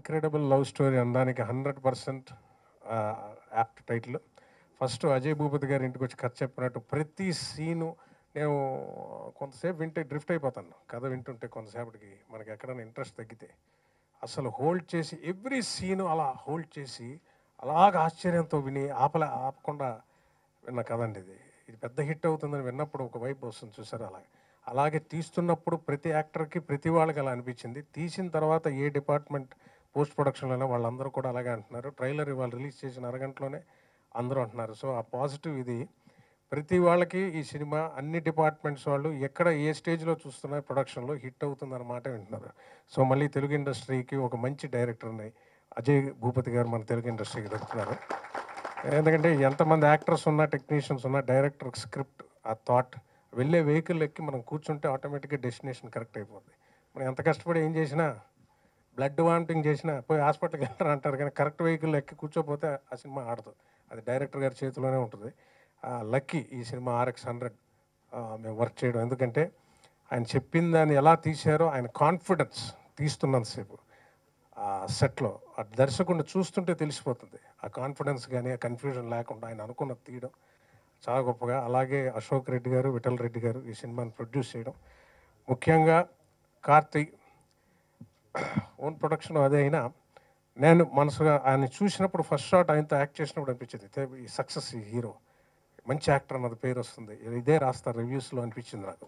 Incredible love story అనడానికి hundred percent apt title first Ajay Bhupathi గారి ఇంటికి వచ్చి కథ చెప్పినట్టు ప్రతి సీను నేను కొంతసేపు వింటే డ్రిఫ్ట్ అయిపోతాను కథ వింటుంటే కొంతసేపటికి మనకి ఎక్కడైనా ఇంట్రెస్ట్ తగ్గితే అసలు హోల్డ్ చేసి ఎవ్రీ సీను అలా హోల్డ్ చేసి అలాగ ఆశ్చర్యంతో విని ఆపలే ఆపకుండా విన్న కథ అండి ఇది ఇది పెద్ద హిట్ అవుతుందని విన్నప్పుడు ఒక వైపు వస్తుంది చూసారు అలాగే అలాగే తీస్తున్నప్పుడు ప్రతి యాక్టర్కి ప్రతి వాళ్ళకి అలా అనిపించింది తీసిన తర్వాత ఏ డిపార్ట్మెంట్ పోస్ట్ ప్రొడక్షన్లోనే వాళ్ళందరూ కూడా అలాగే అంటున్నారు ట్రైలర్ ఇవాళ రిలీజ్ చేసిన అరగంటలోనే అందరూ అంటున్నారు సో ఆ పాజిటివ్ ఇది ప్రతి వాళ్ళకి ఈ సినిమా అన్ని డిపార్ట్మెంట్స్ వాళ్ళు ఎక్కడ ఏ స్టేజ్లో చూస్తున్నా ప్రొడక్షన్లో హిట్ అవుతుందన్నమాట వింటున్నారు సో మళ్ళీ తెలుగు ఇండస్ట్రీకి ఒక మంచి డైరెక్టర్ని అజయ్ భూపతి గారు మన తెలుగు ఇండస్ట్రీకి దొరుకుతున్నారు ఎందుకంటే ఎంతమంది యాక్టర్స్ ఉన్నా టెక్నీషియన్స్ ఉన్నా డైరెక్టర్ స్క్రిప్ట్ ఆ థాట్ వెళ్ళే వెహికల్ ఎక్కి మనం కూర్చుంటే ఆటోమేటిక్గా డెస్టినేషన్ కరెక్ట్ అయిపోద్ది మనం ఎంత కష్టపడి ఏం చేసినా బ్లడ్ వామిటింగ్ చేసినా పోయి హాస్పిటల్కి వెళ్ళారు అంటారు కానీ కరెక్ట్ వెహికల్ ఎక్కి కూర్చోపోతే ఆ సినిమా ఆడదు అది డైరెక్టర్ గారి చేతిలోనే ఉంటుంది లక్కీ ఈ సినిమా ఆర్ఎక్స్ హండ్రెడ్ మేము వర్క్ చేయడం ఎందుకంటే ఆయన చెప్పిన దాన్ని ఎలా తీశారో ఆయన కాన్ఫిడెన్స్ తీస్తున్నంతసేపు ఆ సెట్లో ఆ దర్శకుడిని చూస్తుంటే తెలిసిపోతుంది ఆ కాన్ఫిడెన్స్ కానీ ఆ కన్ఫ్యూజన్ లేకుండా ఆయన అనుకున్నది తీయడం చాలా గొప్పగా అలాగే అశోక్ రెడ్డి గారు విఠల్ రెడ్డి గారు ఈ సినిమాని ప్రొడ్యూస్ చేయడం ముఖ్యంగా కార్తీక్ ఓన్ ప్రొడక్షన్ అదే అయినా నేను మనసుగా ఆయన చూసినప్పుడు ఫస్ట్ షాట్ ఆయనతో యాక్ట్ చేసినప్పుడు అనిపించింది "తే- ఈ సక్సెస్ ఈ హీరో మంచి యాక్టర్ అన్నది పేరు వస్తుంది ఇదే రాస్తారు రివ్యూస్లో అనిపించింది నాకు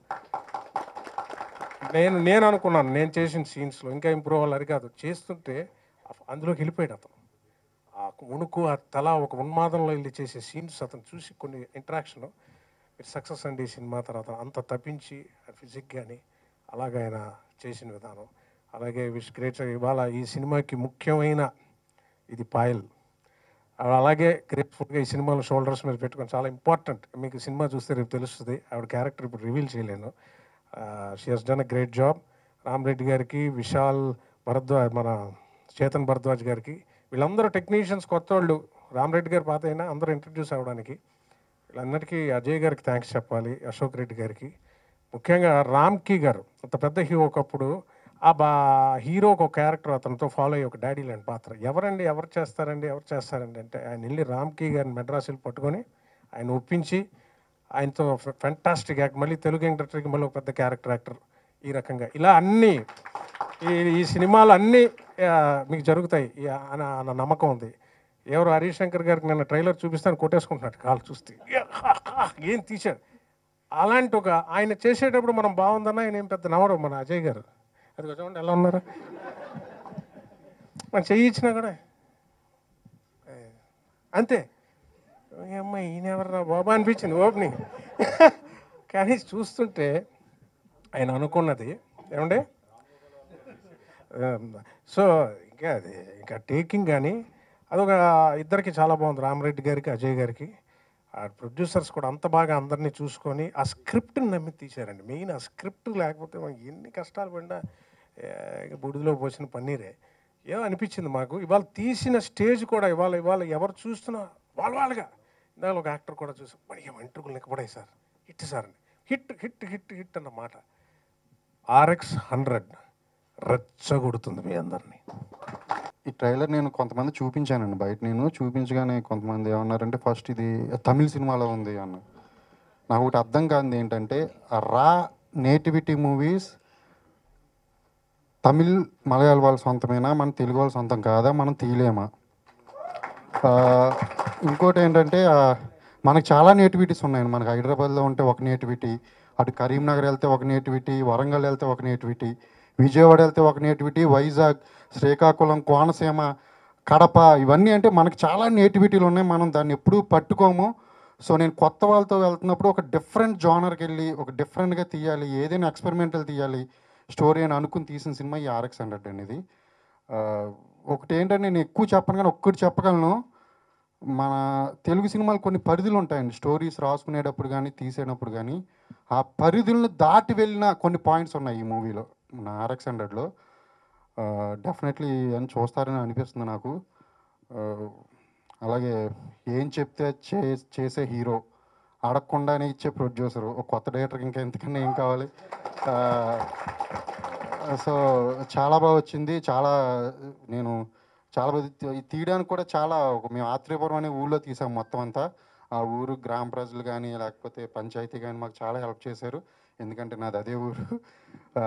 నేను నేను అనుకున్నాను నేను చేసిన సీన్స్లో ఇంకా ఇంప్రూవ్ అవ్వాలి కాదు చేస్తుంటే అఫ్- అందులోకి వెళ్ళిపోయాడు అతను ఆ ఉణుకు ఆ తల ఒక ఉన్మాదంలో వెళ్ళి చేసే సీన్స్ అతను చూసి కొన్ని ఇంటరాక్షన్ మీరు సక్సెస్ అండి ఈ సినిమా తర్వాత అంత తప్పించి ఫిజిక్ కానీ అలాగే ఆయన చేసిన విధానం అలాగే విష్ గ్రేట్ ఇవాళ ఈ సినిమాకి ముఖ్యమైన ఇది పాయల్ ఆవిడ అలాగే గ్రేట్ఫుల్గా ఈ సినిమాలో షోల్డర్స్ మీద పెట్టుకొని చాలా ఇంపార్టెంట్ మీకు సినిమా చూస్తే రేపు తెలుస్తుంది ఆవిడ క్యారెక్టర్ ఇప్పుడు రివీల్ చేయలేను she has done a great job Ram Reddy గారికి విశాల్ భరద్వాజ్ మన చేతన్ భరద్వాజ్ గారికి వీళ్ళందరూ టెక్నీషియన్స్ కొత్త వాళ్ళు రామ్ రెడ్డి గారు పాత అయినా అందరూ ఇంట్రడ్యూస్ అవ్వడానికి వీళ్ళందరికీ అజయ్ గారికి థ్యాంక్స్ చెప్పాలి అశోక్ రెడ్డి గారికి ముఖ్యంగా రామ్కి గారు అంత పెద్ద హీరో ఒకప్పుడు ఆ బా హీరోకి ఒక క్యారెక్టర్ అతనితో ఫాలో అయ్యే ఒక డాడీ లాంటి పాత్ర ఎవరండి ఎవరు చేస్తారండి ఎవరు చేస్తారండి అంటే ఆయన వెళ్ళి రామ్కి గారిని మెడ్రాస్ వెళ్ళి పట్టుకొని ఆయన ఒప్పించి ఆయనతో ఫెంటాస్టిక్ యాక్ట్ మళ్ళీ తెలుగు ఇండస్ట్రీకి మళ్ళీ ఒక పెద్ద క్యారెక్టర్ యాక్టర్ ఈ రకంగా ఇలా అన్నీ ఈ ఈ సినిమాలు అన్నీ ఆ, మీకు జరుగుతాయి ఈ అన్న అన్న నమ్మకం ఉంది ఎవరు హరీష్ శంకర్ గారికి నిన్న ట్రైలర్ చూపిస్తాను కొట్టేసుకుంటున్నాడు కాళ్ళు చూస్తే ఏం తీశాడు అలాంటి ఒక ఆయన చేసేటప్పుడు మనం బాగుందన్న ఆయన ఏం పెద్ద నవరు మన అజయ్ గారు అది చూడండి ఎలా ఉన్నారు మన చెయ్యి ఇచ్చినా కూడా ఏ, అంతే అమ్మ ఈయన ఎవర్రా బాబా అనిపించింది ఓపెనింగ్ కానీ చూస్తుంటే ఆయన అనుకున్నది ఏమండి సో ఇంకా అది ఇంకా టేకింగ్ కానీ అదొక ఇద్దరికి చాలా బాగుంది రామరెడ్డి గారికి అజయ్ గారికి ఆ ప్రొడ్యూసర్స్ కూడా అంత బాగా అందరినీ చూసుకొని ఆ స్క్రిప్ట్ని నమ్మి తీశారండి మెయిన్ ఆ స్క్రిప్ట్ లేకపోతే మనం ఎన్ని కష్టాలు పడినా ఏ, ఇక బుడిలో పోసిన పన్నీరే ఏమో అనిపించింది మాకు ఇవాళ తీసిన స్టేజ్ కూడా ఇవాళ ఇవాళ ఎవరు చూస్తున్నా వాళ్ళ వాళ్ళగా ఇందాక ఒక యాక్టర్ కూడా చూసి మరి ఏం వెంట్రుకలు లెక్కపడాయి సార్ హిట్ సార్ అని హిట్ హిట్ హిట్ హిట్ అన్న మాట ఆర్ఎక్స్ హండ్రెడ్ రెచ్చగొడుతుంది మీ అందరినీ ఈ ట్రైలర్ నేను కొంతమంది చూపించానండి బయట నేను చూపించగానే కొంతమంది ఏమన్నారంటే ఫస్ట్ ఇది తమిళ సినిమాలో ఉంది అన్న నాకు ఒకటి అర్థం కాదు ఏంటంటే ఆ రా నేటివిటీ మూవీస్ తమిళ్ మలయాళ వాళ్ళ సొంతమేనా మన తెలుగు వాళ్ళ సొంతం కాదా మనం తీయలేమా ఆ, ఇంకోటి ఏంటంటే ఆ, మనకు చాలా నేటివిటీస్ ఉన్నాయండి మనకు హైదరాబాద్లో ఉంటే ఒక నేటివిటీ అటు కరీంనగర్ వెళ్తే ఒక నేటివిటీ వరంగల్ వెళ్తే ఒక నేటివిటీ విజయవాడ వెళ్తే ఒక నేటివిటీ వైజాగ్ శ్రీకాకుళం కోనసీమ కడప ఇవన్నీ అంటే మనకు చాలా నేటివిటీలు ఉన్నాయి మనం దాన్ని ఎప్పుడూ పట్టుకోము సో నేను కొత్త వాళ్ళతో వెళ్తున్నప్పుడు ఒక డిఫరెంట్ జానర్కి వెళ్ళి ఒక డిఫరెంట్గా తీయాలి ఏదైనా ఎక్స్పెరిమెంటల్ తీయాలి స్టోరీ అని అనుకుని తీసిన సినిమా ఈ ఆర్ఎక్స్ హండ్రెడ్ అనేది ఆ, ఒకటి ఏంటంటే నేను ఎక్కువ చెప్పను కానీ ఒక్కటి చెప్పగలను మన తెలుగు సినిమాలు కొన్ని పరిధులు ఉంటాయండి స్టోరీస్ రాసుకునేటప్పుడు కానీ తీసేటప్పుడు కానీ ఆ పరిధులను దాటి వెళ్ళిన కొన్ని పాయింట్స్ ఉన్నాయి ఈ మూవీలో మన ఆర్ఎక్స్ హండ్రెడ్లో డెఫినెట్లీ అని చూస్తారని అనిపిస్తుంది నాకు ఆ, అలాగే ఏం చెప్తే చే చేసే హీరో అడగకుండానే ఇచ్చే ప్రొడ్యూసరు ఒక కొత్త డైరెక్టర్కి ఇంకా ఎంతకన్నా ఏం కావాలి ఆ, సో చాలా బాగా వచ్చింది చాలా నేను చాలా బాగా తీ- తీయడానికి కూడా చాలా ఒక మేము ఆత్రేయపురం అనే ఊళ్ళో తీసాం మొత్తం అంతా ఆ ఊరు గ్రామ ప్రజలు కానీ లేకపోతే పంచాయతీ కానీ మాకు చాలా హెల్ప్ చేశారు ఎందుకంటే నాది అదే ఊరు ఆ,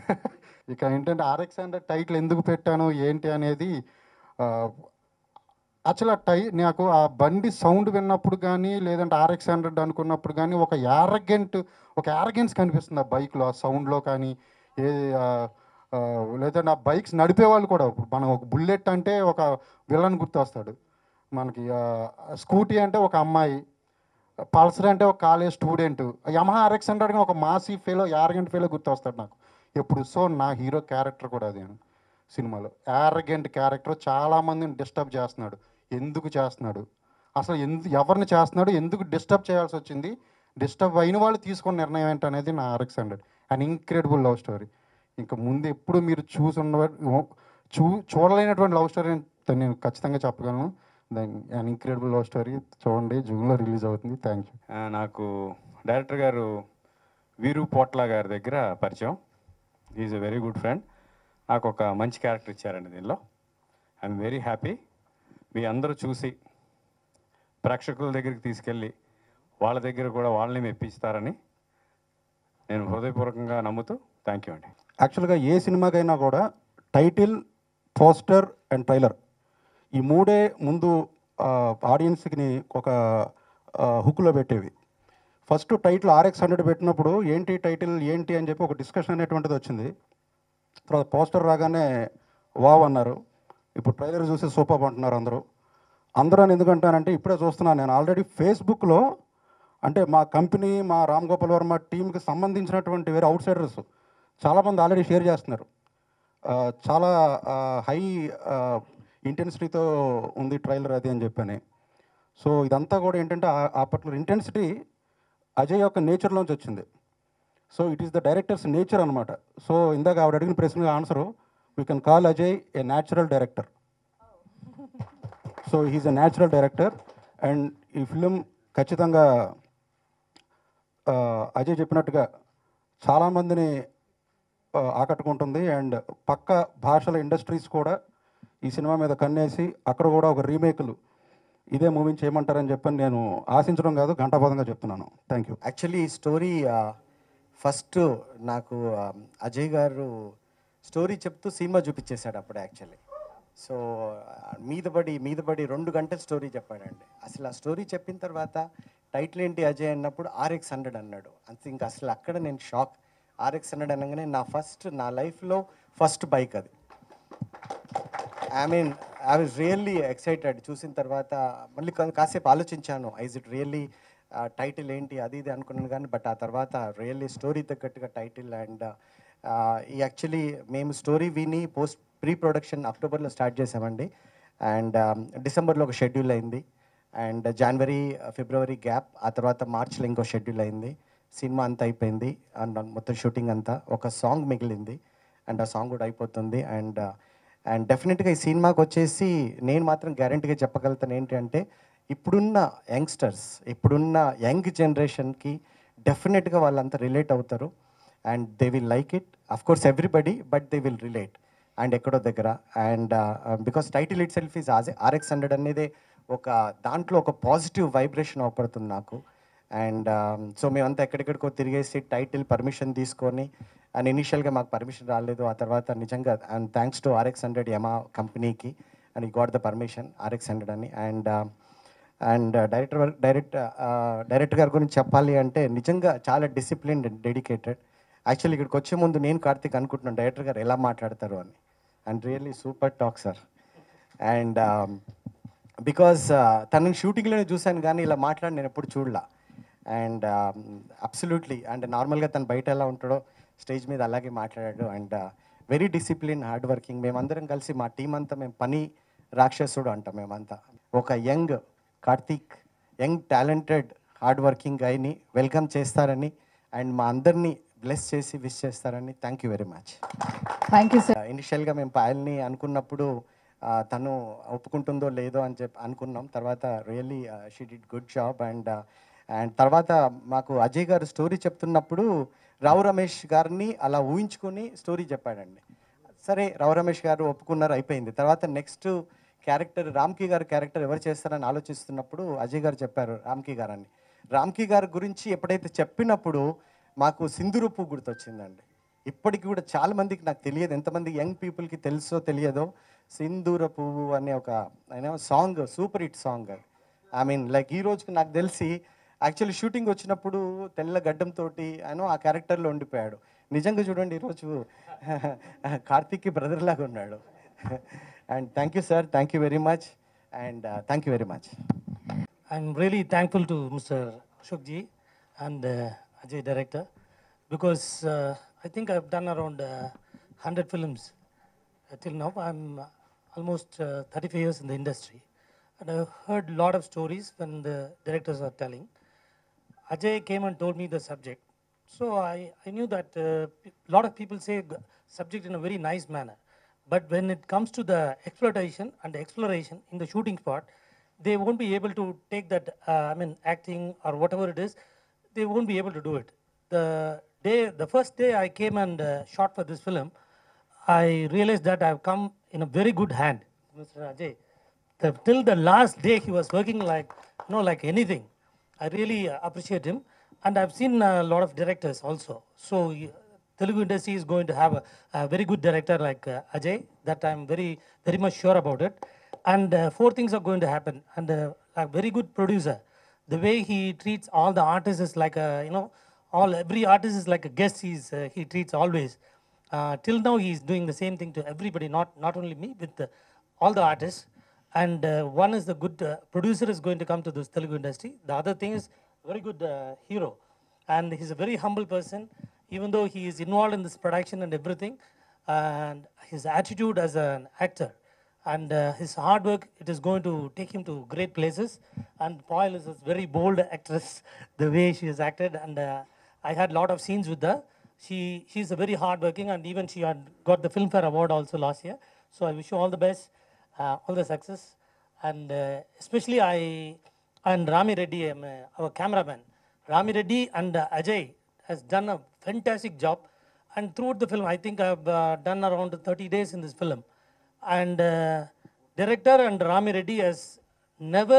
ఇక ఏంటంటే ఆర్ఎక్స్ హండ్రెడ్ టైటిల్ ఎందుకు పెట్టాను ఏంటి అనేది ఆ, అసలు ఆ టై నాకు ఆ బండి సౌండ్ విన్నప్పుడు కానీ లేదంటే ఆర్ఎక్స్ హండ్రెడ్ అనుకున్నప్పుడు కానీ ఒక యారగెంట్ ఒక యారగెన్స్ కనిపిస్తుంది ఆ బైక్లో ఆ సౌండ్లో కానీ ఏ ఆ, ఆ, లేదంటే ఆ బైక్స్ నడిపే వాళ్ళు కూడా ఇప్పుడు మనం ఒక బుల్లెట్ అంటే ఒక విలన్ గుర్తొస్తాడు మనకి స్కూటీ అంటే ఒక అమ్మాయి పల్సర్ అంటే ఒక college student Yamaha RX hundred ఒక మాసీ ఫేలో యారగెంట్ ఫేలో గుర్తొస్తాడు నాకు ఎప్పుడు సో నా హీరో క్యారెక్టర్ కూడా అదే సినిమాలో యారగెంట్ క్యారెక్టర్ చాలామందిని డిస్టర్బ్ చేస్తున్నాడు ఎందుకు చేస్తున్నాడు అసలు ఎందు ఎవరిని చేస్తున్నాడు ఎందుకు డిస్టర్బ్ చేయాల్సి వచ్చింది డిస్టర్బ్ అయిన వాళ్ళు తీసుకున్న నిర్ణయం ఏంటనేది నా RX hundred and incredible love story ఇంకా ముందు ఎప్పుడు మీరు చూసి ఉన్న చూ చూడలేనటువంటి లవ్ స్టోరీ అని నేను ఖచ్చితంగా చెప్పగలను దాని అండ్ ఇంక్రెడిబుల్ లవ్ స్టోరీ చూడండి జూన్లో రిలీజ్ అవుతుంది థ్యాంక్ యూ ఆ, నాకు డైరెక్టర్ గారు వీరు పోట్ల గారి దగ్గర పరిచయం is a very good friend నాకు ఒక మంచి క్యారెక్టర్ ఇచ్చారండి దీనిలో ఐఎమ్ వెరీ హ్యాపీ మీ అందరూ చూసి ప్రేక్షకుల దగ్గరికి తీసుకెళ్ళి వాళ్ళ దగ్గర కూడా వాళ్ళని మెప్పిస్తారని నేను హృదయపూర్వకంగా నమ్ముతూ థ్యాంక్ యూ అండి యాక్చువల్గా ఏ సినిమాకైనా కూడా టైటిల్ పోస్టర్ అండ్ ట్రైలర్ ఈ మూడే ముందు ఆడియన్స్కి ఒక హుక్లో పెట్టేవి ఫస్ట్ టైటిల్ ఆర్ఎక్స్ హండ్రెడ్ పెట్టినప్పుడు ఏంటి టైటిల్ ఏంటి అని చెప్పి ఒక డిస్కషన్ అనేటువంటిది వచ్చింది తర్వాత పోస్టర్ రాగానే వావ్ అన్నారు ఇప్పుడు ట్రైలర్ చూసి సూపర్ అంటున్నారు అందరూ అందరూ అని ఎందుకంటానంటే ఇప్పుడే చూస్తున్నాను నేను ఆల్రెడీ ఫేస్బుక్లో అంటే మా కంపెనీ మా రామ్ గోపాల్ వర్మ టీంకి సంబంధించినటువంటి వేరే అవుట్ సైడర్స్ చాలామంది ఆల్రెడీ షేర్ చేస్తున్నారు ఆ, చాలా హై ఇంటెన్సిటీతో ఉంది ట్రైలర్ అది అని చెప్పని సో ఇదంతా కూడా ఏంటంటే ఆ- ఆ పర్టికులర్ ఇంటెన్సిటీ అజయ్ యొక్క నేచర్లోంచి వచ్చింది so it is the director's nature అనమాట సో ఇందాక ఆవిడ అడిగిన ప్రశ్నకు answer we can call Ajay a natural director so he's a natural director and ఈ ఫిలిం ఖచ్చితంగా ఆ, అజయ్ చెప్పినట్టుగా చాలామందిని ఆ, ఆకట్టుకుంటుంది అండ్ పక్క భాషల ఇండస్ట్రీస్ కూడా ఈ సినిమా మీద కన్నేసి అక్కడ కూడా ఒక రీమేక్లు ఇదే మూవీని చేయమంటారని చెప్పని నేను ఆశించడం కాదు ఘంటాపదంగా చెప్తున్నాను థ్యాంక్ యూ యాక్చువల్లీ ఈ స్టోరీ ఫస్ట్ నాకు ఆ, అజయ్ గారు స్టోరీ చెప్తూ సినిమా చూపించేశాడు అప్పుడు యాక్చువల్లీ సో మీద పడి మీద పడి రెండు గంటల స్టోరీ చెప్పాడండి అసలు ఆ స్టోరీ చెప్పిన తర్వాత టైటిల్ ఏంటి అజయ్ అన్నప్పుడు ఆర్ఎక్స్ హండ్రెడ్ అన్నాడు అంతే ఇంకా అసలు అక్కడ నేను షాక్ ఆర్ఎక్స్ హండ్రెడ్ అనగానే నా ఫస్ట్ నా లైఫ్లో ఫస్ట్ బైక్ అది I mean I was really excited చూసిన తర్వాత మళ్ళీ కా- కాసేపు ఆలోచించాను ఐజ్ ఇట్ రియల్లీ టైటిల్ ఏంటి అది ఇది అనుకున్నాను కానీ బట్ ఆ తర్వాత రియల్లీ స్టోరీ తగ్గట్టుగా టైటిల్ అండ్ ఈ యాక్చువల్లీ మేము స్టోరీ విని పోస్ట్ ప్రీ ప్రొడక్షన్ అక్టోబర్లో స్టార్ట్ చేసామండి అండ్ డిసెంబర్లో ఒక షెడ్యూల్ అయింది అండ్ జనవరి ఫిబ్రవరి గ్యాప్ ఆ తర్వాత మార్చ్లో ఇంకో షెడ్యూల్ అయింది సినిమా అంతా అయిపోయింది అండ్ మొత్తం షూటింగ్ అంతా ఒక సాంగ్ మిగిలింది అండ్ ఆ సాంగ్ కూడా అయిపోతుంది అండ్ అండ్ డెఫినెట్గా ఈ సినిమాకి వచ్చేసి నేను మాత్రం గ్యారంటీగా చెప్పగలుగుతాను ఏంటి అంటే ఇప్పుడున్న యంగ్స్టర్స్ ఇప్పుడున్న యంగ్ జనరేషన్కి డెఫినెట్గా వాళ్ళంతా రిలేట్ అవుతారు and they will like it of course everybody but they will relate and ఎక్కడో దగ్గర and because title itself is RX hundred అనేది ఒక దాంట్లో ఒక పాజిటివ్ వైబ్రేషన్ అవపడుతుంది నాకు అండ్ సో మేమంతా ఎక్కడెక్కడికో తిరిగేసి టైటిల్ పర్మిషన్ తీసుకొని అండ్ ఇనిషియల్గా మాకు పర్మిషన్ రాలేదు ఆ తర్వాత నిజంగా and thanks to RX hundred Yamaha కంపెనీకి అండ్ ఈ got the permission RX hundred అని and and director direct director గారి గురించి చెప్పాలి అంటే నిజంగా చాలా డిసిప్లిన్ డెడికేటెడ్ యాక్చువల్లీ ఇక్కడికి వచ్చే ముందు నేను కార్తిక్ అనుకుంటున్నాను డైరెక్టర్ గారు ఎలా మాట్లాడతారు అని and really super talk sir and because తనని షూటింగ్లోనే చూశాను కానీ ఇలా మాట్లాడి నేను ఎప్పుడు చూడలా అండ్ అబ్సల్యూట్లీ అండ్ నార్మల్గా తను బయట ఎలా ఉంటాడో స్టేజ్ మీద అలాగే మాట్లాడాడు and very discipline hard working మేమందరం కలిసి మా టీం అంతా మేము పని రాక్షసుడు అంటాం మేమంతా ఒక young Karthik young talented hard working గైని వెల్కమ్ చేస్తారని అండ్ మా అందరినీ బ్లెస్ చేసి విష్ చేస్తారని thank you very much thank you sir ఇనిషియల్గా మేము పాయల్ని అనుకున్నప్పుడు ఆ, తను ఒప్పుకుంటుందో లేదో అని చెప్పి అనుకున్నాం తర్వాత really she did good job and and తర్వాత మాకు అజయ్ గారు స్టోరీ చెప్తున్నప్పుడు రావు రమేష్ గారిని అలా ఊహించుకొని స్టోరీ చెప్పాడండి సరే రావు రమేష్ గారు ఒప్పుకున్నారు అయిపోయింది తర్వాత నెక్స్ట్ క్యారెక్టర్ రామ్కి గారు క్యారెక్టర్ ఎవరు చేస్తారని ఆలోచిస్తున్నప్పుడు అజయ్ గారు చెప్పారు రామ్కి గారు అని రామ్కి గారి గురించి ఎప్పుడైతే చెప్పినప్పుడు మాకు సింధూరు పువ్వు గుర్తొచ్చిందండి ఇప్పటికి కూడా చాలా మందికి నాకు తెలియదు ఎంతమంది యంగ్ పీపుల్కి తెలుసో తెలియదో సింధూర పువ్వు అనే ఒక అయినా సాంగ్ సూపర్ హిట్ సాంగ్ అది ఐ మీన్ లైక్ ఈ రోజుకి నాకు తెలిసి యాక్చువల్లీ షూటింగ్ వచ్చినప్పుడు తెల్ల గడ్డంతో ఆయన ఆ క్యారెక్టర్లో ఉండిపోయాడు నిజంగా చూడండి ఈరోజు కార్తీక్కి బ్రదర్ లాగా ఉన్నాడు and thank you sir thank you very much and thank you very much I'm really thankful to Mr. Ashok ji and uh, Ajay director because uh, I think I've done around uh, 100 films uh, till now. I'm uh, almost uh, 35 years in the industry and I've heard a lot of stories when the directors are telling. Ajay came and told me the subject. So I, I knew that a lot of people say g- subject in a very nice manner. But when it comes to the exploitation and the exploration in the shooting spot, they won't be able to take that, uh, I mean, acting or whatever it is, they won't be able to do it. The day, the first day I came and uh, shot for this film, I realized that I've come in a very good hand, Mr. Ajay. The, till the last day, he was working like, you know, like anything. I really uh, appreciate him. And I've seen a lot of directors also. So, y- Telugu industry is going to have a, a very good director like uh, Ajay. That I'm very, very much sure about it. And uh, four things are going to happen. And uh, a very good producer. The way he treats all the artists is like a, you know, all every artist is like a guest. He's uh, he treats always. Uh, till now, he's doing the same thing to everybody. Not not only me, with uh, all the artists. And uh, one is the good uh, producer is going to come to this Telugu industry. The other thing is very good uh, hero, and he's a very humble person. Even though he is involved in this production and everything, and his attitude as an actor and uh, his hard work, it is going to take him to great places. And Poil is a very bold actress, the way she has acted, and uh, I had a lot of scenes with her. She she's a very hardworking, and even she had got the Filmfare Award also last year. So I wish you all the best, uh, all the success, and uh, especially I and Rami Reddy, um, uh, our cameraman, Rami Reddy and uh, Ajay has done a fantastic job. And throughout the film, I think I've uh, done around 30 days in this film. And uh, director and Rami Reddy has never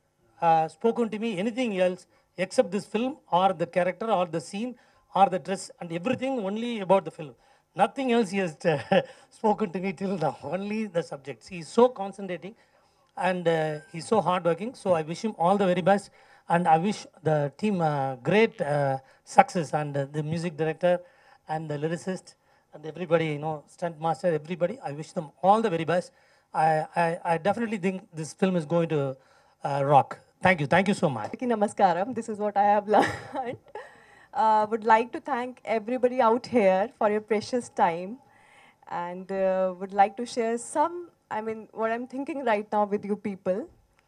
uh, spoken to me anything else except this film or the character or the scene or the dress and everything only about the film. Nothing else he has uh, spoken to me till now, only the subjects. He is so concentrating and uh, he's so hardworking. So I wish him all the very best and I wish the team uh, great uh, success and uh, the music director and the lyricist and everybody, you know, stunt master, everybody. I wish them all the very best. I, I, I definitely think this film is going to uh, rock. Thank you. Thank you so much. Ki Namaskaram. This is what I have learned. Uh, would like to thank everybody out here for your precious time and uh, would like to share some, I mean, what I'm thinking right now with you people.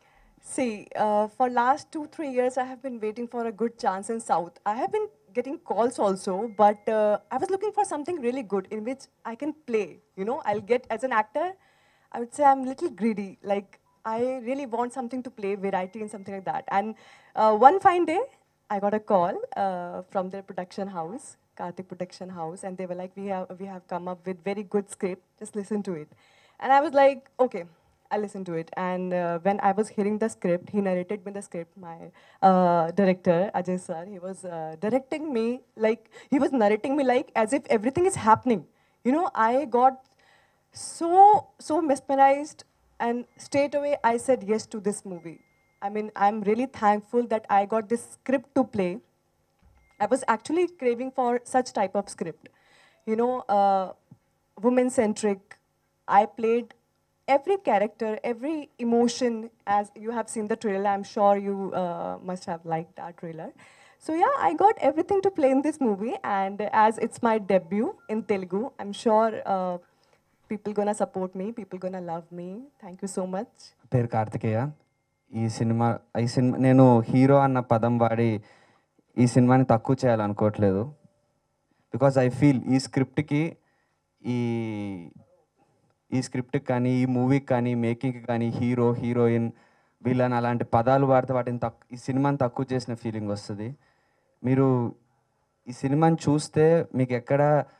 See, uh, for last two, three years, I have been waiting for a good chance in South. I have been getting calls also, but uh, I was looking for something really good in which I can play. You know, I'll get as an actor, I would say I'm a little greedy. Like, I really want something to play, variety and something like that. And uh, one fine day, I got a call uh, from their production house, Karthik Production House, and they were like, "We have we have come up with very good script. Just listen to it." And I was like, "Okay." I listened to it, and uh, when I was hearing the script, he narrated me the script. My uh, director Ajay sir, he was uh, directing me like he was narrating me like as if everything is happening. You know, I got so so mesmerized, and straight away I said yes to this movie. I mean, I'm really thankful that I got this script to play. I was actually craving for such type of script. You know, uh, woman centric. I played every character, every emotion. As you have seen the trailer, I'm sure you uh, must have liked that trailer. So yeah, I got everything to play in this movie, and as it's my debut in Telugu, I'm sure uh, people gonna support me. People gonna love me. Thank you so much. పేరు కార్తికేయ ఈ cinema ఈ cinema నేను hero అన్న పదం వాడి ఈ సినిమాని తక్కువ చేయాలనుకోవట్లేదు బికాజ్ ఐ ఫీల్ ఈ స్క్రిప్ట్కి ఈ ఈ స్క్రిప్ట్కి కానీ ఈ మూవీకి కానీ మేకింగ్కి కానీ హీరో హీరోయిన్ విలన్ అలాంటి పదాలు వాడితే వాటిని తక్కు ఈ సినిమాని తక్కువ చేసిన ఫీలింగ్ వస్తుంది మీరు ఈ సినిమాని చూస్తే మీకు ఎక్కడ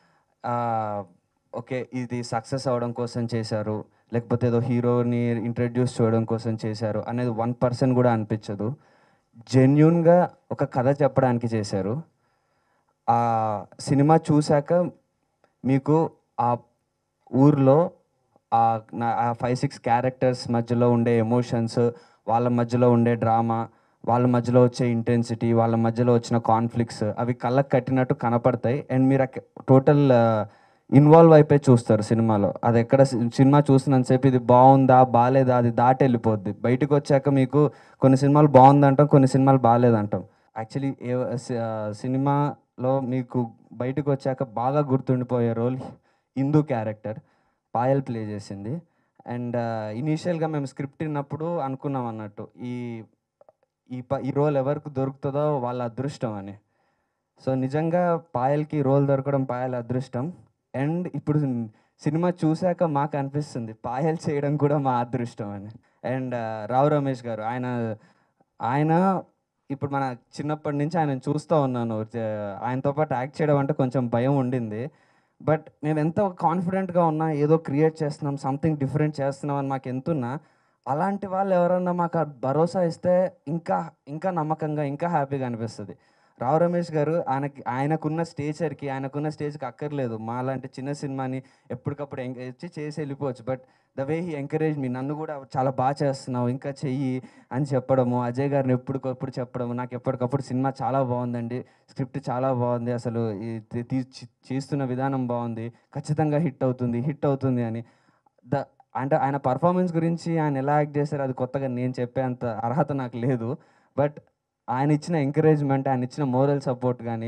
ఓకే ఇది సక్సెస్ అవడం కోసం చేశారు లేకపోతే ఏదో హీరోని ఇంట్రడ్యూస్ చేయడం కోసం చేశారు అనేది వన్ పర్సెంట్ కూడా అనిపించదు జెన్యున్గా ఒక కథ చెప్పడానికి చేశారు ఆ సినిమా చూశాక మీకు ఆ ఊర్లో ఆ నా- ఆ ఫైవ్ సిక్స్ క్యారెక్టర్స్ మధ్యలో ఉండే ఎమోషన్స్ వాళ్ళ మధ్యలో ఉండే డ్రామా వాళ్ళ మధ్యలో వచ్చే ఇంటెన్సిటీ వాళ్ళ మధ్యలో వచ్చిన కాన్ఫ్లిక్ట్స్ అవి కళ్ళకు కట్టినట్టు కనపడతాయి అండ్ మీరు టోటల్ ఇన్వాల్వ్ అయిపోయి చూస్తారు సినిమాలో అది ఎక్కడ సి- సినిమా చూసినంతసేపు ఇది బాగుందా బాగాలేదా అది దాటి వెళ్ళిపోద్ది బయటకు వచ్చాక మీకు కొన్ని సినిమాలు బాగుందంటాం కొన్ని సినిమాలు బాగాలేదంటాం యాక్చువల్లీ ఏ సి- ఆ, సినిమాలో మీకు బయటకు వచ్చాక బాగా గుర్తుండిపోయే రోల్ హిందూ క్యారెక్టర్ పాయల్ ప్లే చేసింది అండ్ ఇనీషియల్గా మేము స్క్రిప్ట్ విన్నప్పుడు అనుకున్నాం అన్నట్టు ఈ ఈ ప ఈ రోల్ ఎవరికి దొరుకుతుందో వాళ్ళ అదృష్టం అని సో నిజంగా పాయల్కి రోల్ దొరకడం పాయల్ అదృష్టం అండ్ ఇప్పుడు సినిమా చూశాక మాకు అనిపిస్తుంది పాయల్ చేయడం కూడా మా అదృష్టం అని అండ్ రావు రమేష్ గారు ఆయన ఆయన ఇప్పుడు మన చిన్నప్పటి నుంచి ఆయన చూస్తూ ఉన్నాను జ- ఆయనతో పాటు యాక్ట్ చేయడం అంటే కొంచెం భయం ఉండింది బట్ మేము ఎంత కాన్ఫిడెంట్గా ఉన్నా ఏదో క్రియేట్ చేస్తున్నాం సంథింగ్ డిఫరెంట్ చేస్తున్నాం అని మాకు ఎంతున్నా అలాంటి వాళ్ళు ఎవరన్నా మాకు ఆ భరోసా ఇస్తే ఇంకా ఇంకా నమ్మకంగా ఇంకా హ్యాపీగా అనిపిస్తుంది రావు రమేష్ గారు ఆయనకి ఆయనకున్న స్టేచర్కి ఆయనకున్న స్టేజ్కి అక్కర్లేదు మా లాంటి చిన్న సినిమాని ఎప్పటికప్పుడు ఎంక- వచ్చి చేసి వెళ్ళిపోవచ్చు but the way he encourage me నన్ను కూడా చాలా బాగా చేస్తున్నావు ఇంకా చెయ్యి అని చెప్పడము అజయ్ గారిని ఎప్పటికప్పుడు చెప్పడము నాకు ఎప్పటికప్పుడు సినిమా చాలా బాగుందండి స్క్రిప్ట్ చాలా బాగుంది అసలు ఈ తీ- తీ- చే- చేస్తున్న విధానం బాగుంది ఖచ్చితంగా హిట్ అవుతుంది హిట్ అవుతుంది అని ద అంటే ఆయన పర్ఫార్మెన్స్ గురించి ఆయన ఎలా యాక్ట్ చేశారు అది కొత్తగా నేను చెప్పేంత అర్హత నాకు లేదు బట్ ఆయన ఇచ్చిన ఎంకరేజ్మెంట్ ఆయన ఇచ్చిన మోరల్ సపోర్ట్ కానీ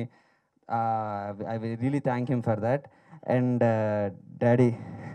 I really thank him for that and daddy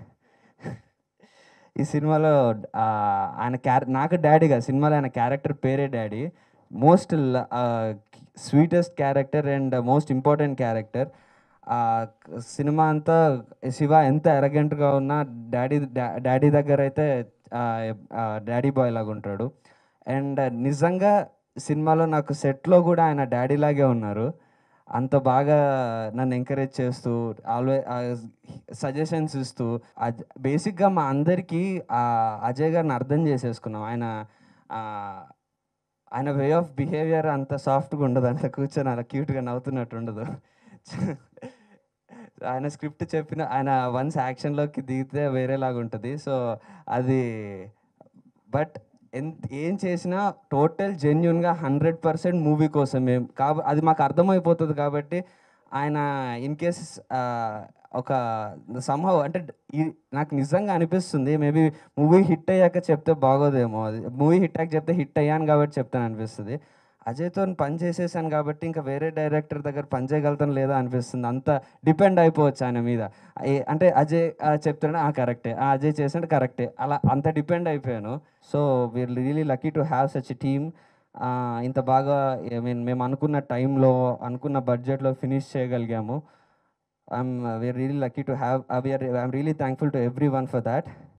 ఈ సినిమాలో ఆ, ఆయన క్యారె నాకు డాడీగా సినిమాలో ఆయన క్యారెక్టర్ పేరే daddy most sweetest character and most important character సినిమా అంతా శివ ఎంత ఎరగెంట్గా ఉన్నా డాడీ డాడీ దగ్గర అయితే డాడీ బాయ్ లాగా ఉంటాడు అండ్ నిజంగా సినిమాలో నాకు సెట్లో కూడా ఆయన డాడీ లాగే ఉన్నారు అంత బాగా నన్ను ఎంకరేజ్ చేస్తూ ఆల్వే సజెషన్స్ ఇస్తూ బేసిక్గా మా అందరికీ ఆ అజయ్ గారిని అర్థం చేసేసుకున్నాం ఆయన ఆ, ఆయన వే ఆఫ్ బిహేవియర్ అంత సాఫ్ట్గా ఉండదు అంత కూర్చొని అలా క్యూట్గా నవ్వుతున్నట్టు ఉండదు ఆయన స్క్రిప్ట్ చెప్పిన ఆయన వన్స్ యాక్షన్లోకి దిగితే వేరేలాగా ఉంటుంది సో అది బట్ ఎంత ఏం చేసినా టోటల్ జెన్యున్గా హండ్రెడ్ పర్సెంట్ మూవీ కోసమే కాబ అది మాకు అర్థమైపోతుంది కాబట్టి ఆయన ఇన్ కేస్ ఒక సంహవ్ అంటే ఈ- నాకు నిజంగా అనిపిస్తుంది మేబీ మూవీ హిట్ అయ్యాక చెప్తే బాగోదేమో అది మూవీ హిట్ అయ్యాక చెప్తే హిట్ అయ్యాను కాబట్టి చెప్తాను అనిపిస్తుంది అజయ్తో పని చేసేసాను కాబట్టి ఇంకా వేరే డైరెక్టర్ దగ్గర పని చేయగలుగుతాను లేదా అనిపిస్తుంది అంత డిపెండ్ అయిపోవచ్చు ఆయన మీద ఏ- అంటే అజయ్ ఆ, చెప్తున్నాడు ఆ కరెక్టే ఆ అజయ్ చేసినట్టు కరెక్టే అలా అంత డిపెండ్ అయిపోయాను so we're really lucky to have such team ఇంత బాగా ఐ మీన్ మేము అనుకున్న టైంలో అనుకున్న బడ్జెట్లో ఫినిష్ చేయగలిగాము I'm we're really lucky to have we're I'm really thankful to everyone for that